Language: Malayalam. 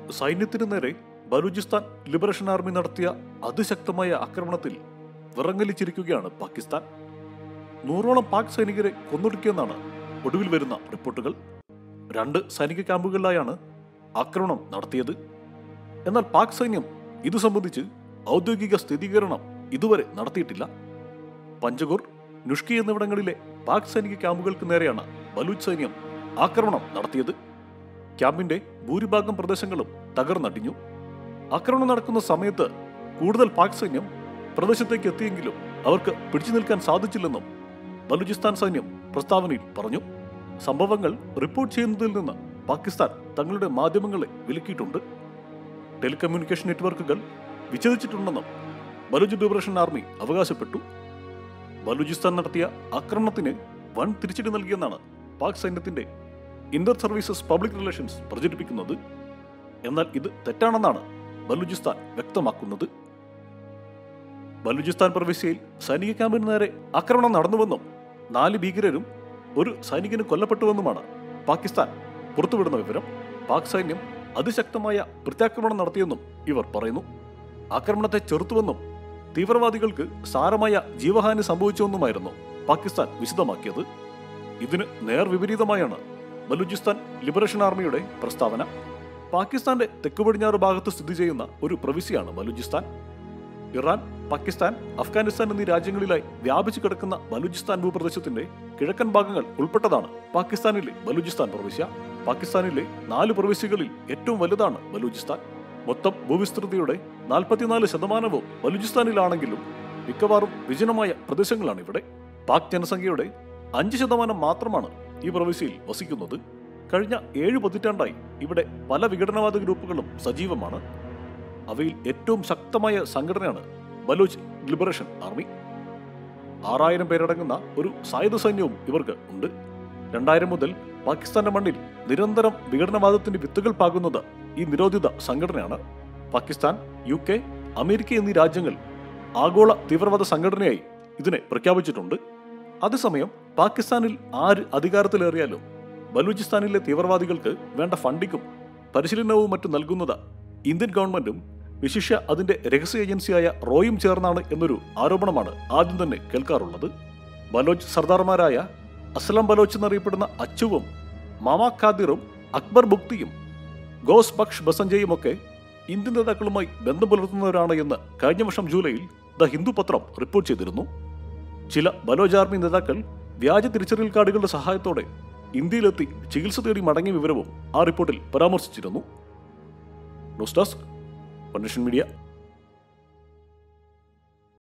സൈന്യത്തിന് നേരെ ബലൂചിസ്ഥാൻ ലിബറേഷൻ ആർമി നടത്തിയ അതിശക്തമായ ആക്രമണത്തിൽ വിറങ്ങലിച്ചിരിക്കുകയാണ് പാകിസ്ഥാൻ നൂറോളം പാക് സൈനികരെ കൊന്നൊടുക്കിയെന്നാണ് ഒടുവിൽ വരുന്ന റിപ്പോർട്ടുകൾ രണ്ട് സൈനിക ക്യാമ്പുകളിലായാണ് ആക്രമണം നടത്തിയത് എന്നാൽ പാക് സൈന്യം ഇത് സംബന്ധിച്ച് ഔദ്യോഗിക സ്ഥിരീകരണം ഇതുവരെ നടത്തിയിട്ടില്ല പഞ്ചഗുർ നുഷ്കി എന്നിവിടങ്ങളിലെ പാക് സൈനിക ക്യാമ്പുകൾക്ക് നേരെയാണ് ബലൂച്ച് സൈന്യം ആക്രമണം നടത്തിയത് ക്യാമ്പിന്റെ ഭൂരിഭാഗം പ്രദേശങ്ങളും തകർന്നടിഞ്ഞു ആക്രമണം നടക്കുന്ന സമയത്ത് കൂടുതൽ പാക് സൈന്യം പ്രദേശത്തേക്ക് എത്തിയെങ്കിലും അവർക്ക് പിടിച്ചു നിൽക്കാൻ സാധിച്ചില്ലെന്നും ബലൂചിസ്ഥാൻ സൈന്യം പ്രസ്താവനയിൽ പറഞ്ഞു സംഭവങ്ങൾ റിപ്പോർട്ട് ചെയ്യുന്നതിൽ നിന്ന് പാകിസ്ഥാൻ തങ്ങളുടെ മാധ്യമങ്ങളെ വിലക്കിയിട്ടുണ്ട് ടെലികമ്മ്യൂണിക്കേഷൻ നെറ്റ്വർക്കുകൾ വിച്ഛേദിച്ചിട്ടുണ്ടെന്നും ബലൂജ് ലിബറേഷൻ ആർമി അവകാശപ്പെട്ടു ബലൂചിസ്ഥാൻ നടത്തിയ ആക്രമണത്തിന് വൻ തിരിച്ചടി നൽകിയെന്നാണ് പാക് സൈന്യത്തിന്റെ ഇന്റർ സർവീസസ് പബ്ലിക് റിലേഷൻസ് പ്രചരിപ്പിക്കുന്നത് എന്നാൽ ഇത് തെറ്റാണെന്നാണ് ബലൂചിസ്ഥാൻ വ്യക്തമാക്കുന്നത് ബലൂചിസ്ഥാൻ പ്രവിശ്യയിൽ സൈനിക ക്യാമ്പിന് നേരെ ആക്രമണം നടന്നുവെന്നും നാല് ഭീകരരും ഒരു സൈനികന് കൊല്ലപ്പെട്ടുവെന്നുമാണ് പാകിസ്ഥാൻ പുറത്തുവിടുന്ന വിവരം പാക് സൈന്യം അതിശക്തമായ പ്രത്യാക്രമണം നടത്തിയെന്നും ഇവർ പറയുന്നു ആക്രമണത്തെ ചെറുത്തുവെന്നും തീവ്രവാദികൾക്ക് സാരമായ ജീവഹാനി സംഭവിച്ചുവെന്നുമായിരുന്നു പാകിസ്ഥാൻ വിശദമാക്കിയത് ഇതിന് നേർവിപരീതമായാണ് ബലൂചിസ്ഥാൻ ലിബറേഷൻ ആർമിയുടെ പ്രസ്താവന പാകിസ്ഥാന്റെ തെക്കു പടിഞ്ഞാറ് ഭാഗത്ത് സ്ഥിതി ചെയ്യുന്ന ഒരു പ്രവിശ്യയാണ് ബലൂചിസ്ഥാൻ ഇറാൻ പാകിസ്ഥാൻ അഫ്ഗാനിസ്ഥാൻ എന്നീ രാജ്യങ്ങളിലായി വ്യാപിച്ചു കിടക്കുന്ന ബലൂചിസ്ഥാൻ ഭൂപ്രദേശത്തിന്റെ കിഴക്കൻ ഭാഗങ്ങൾ ഉൾപ്പെട്ടതാണ് പാകിസ്ഥാനിലെ ബലൂചിസ്ഥാൻ പ്രവിശ്യ പാകിസ്ഥാനിലെ നാല് പ്രവിശ്യകളിൽ ഏറ്റവും വലുതാണ് ബലൂചിസ്ഥാൻ മൊത്തം ഭൂവിസ്തൃതിയുടെ നാൽപ്പത്തിനാല് ശതമാനവും ബലൂചിസ്ഥാനിലാണെങ്കിലും മിക്കവാറും വിജനമായ പ്രദേശങ്ങളാണ് ഇവിടെ പാക് ജനസംഖ്യയുടെ അഞ്ച് ശതമാനം മാത്രമാണ് ഈ പ്രവിശ്യയിൽ വസിക്കുന്നത് കഴിഞ്ഞ ഏഴ് പതിറ്റാണ്ടായി ഇവിടെ പല വിഘടനവാദ ഗ്രൂപ്പുകളും സജീവമാണ് അവയിൽ ഏറ്റവും ശക്തമായ സംഘടനയാണ് ബലൂച്ച് ലിബറേഷൻ ആർമി ആറായിരം പേരടങ്ങുന്ന ഒരു സായുധ സൈന്യവും ഇവർക്ക് ഉണ്ട് രണ്ടായിരം മുതൽ പാകിസ്ഥാന്റെ മണ്ണിൽ നിരന്തരം വിഘടനവാദത്തിന്റെ വിത്തുകൾ പാകുന്നത് ഈ നിരോധിത സംഘടനയാണ് പാകിസ്ഥാൻ യു കെ അമേരിക്ക എന്നീ രാജ്യങ്ങൾ ആഗോള തീവ്രവാദ സംഘടനയായി ഇതിനെ പ്രഖ്യാപിച്ചിട്ടുണ്ട് അതേസമയം പാകിസ്ഥാനിൽ ആര് അധികാരത്തിലേറിയാലും ബലൂചിസ്ഥാനിലെ തീവ്രവാദികൾക്ക് വേണ്ട ഫണ്ടിങ്ങും പരിശീലനവും മറ്റും നൽകുന്നത് ഇന്ത്യൻ ഗവൺമെന്റും വിശിഷ്യ അതിന്റെ രഹസ്യ ഏജൻസിയായ റോയും ചേർന്നാണ് എന്നൊരു ആരോപണമാണ് ആദ്യം തന്നെ കേൾക്കാറുള്ളത് ബലോച്ച് സർദാർമാരായ അസ്ലം ബലോച്ച് എന്നറിയപ്പെടുന്ന അച്ചുവും മാമാ ഖാദിറും അക്ബർ ബുക്തിയും ഗോസ് ബക്ഷ് ബസഞ്ചയും ഒക്കെ ഇന്ത്യൻ നേതാക്കളുമായി ബന്ധം പുലർത്തുന്നവരാണ് എന്ന് കഴിഞ്ഞ വർഷം ജൂലൈയിൽ ദ ഹിന്ദു പത്രം റിപ്പോർട്ട് ചെയ്തിരുന്നു ചില ബലോജ് ആർമി നേതാക്കൾ വ്യാജ തിരിച്ചറിയൽ കാർഡുകളുടെ സഹായത്തോടെ ഇന്ത്യയിലെത്തി ചികിത്സ തേടി മടങ്ങിയ വിവരവും ആ റിപ്പോർട്ടിൽ പരാമർശിച്ചിരുന്നു ന്യൂസ് ഡെസ്ക് പൊന്നഷൻ മീഡിയ